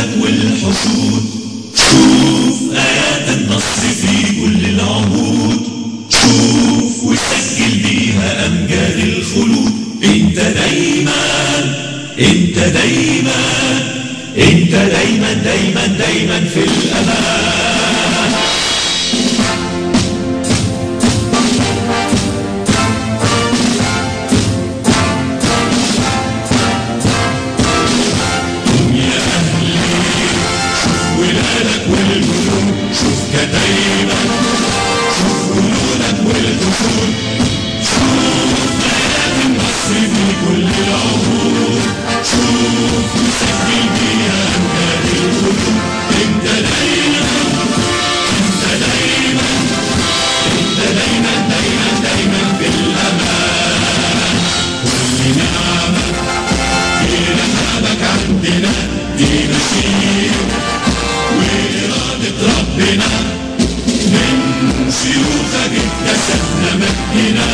فولادك والحشود شوف آيات النصر في كل العهود شوف وسجل بيها أمجاد الخلود انت دايما انت دايما انت دايما دايما دايما في الأمان قوم يا أهلي شوف ولادك والجنود شوف كتايبك شوف جنودك والحشود شوف آيات النصر في كل العهود شوف وسجل بيها أمجاد الخلود انت دايما انت دايما انت دايما دايما دايما في الأمان كل نعمة في نعمك عندنا دي نشيد وإرادة ربنا من شيوخك اكتسبنا مجدنا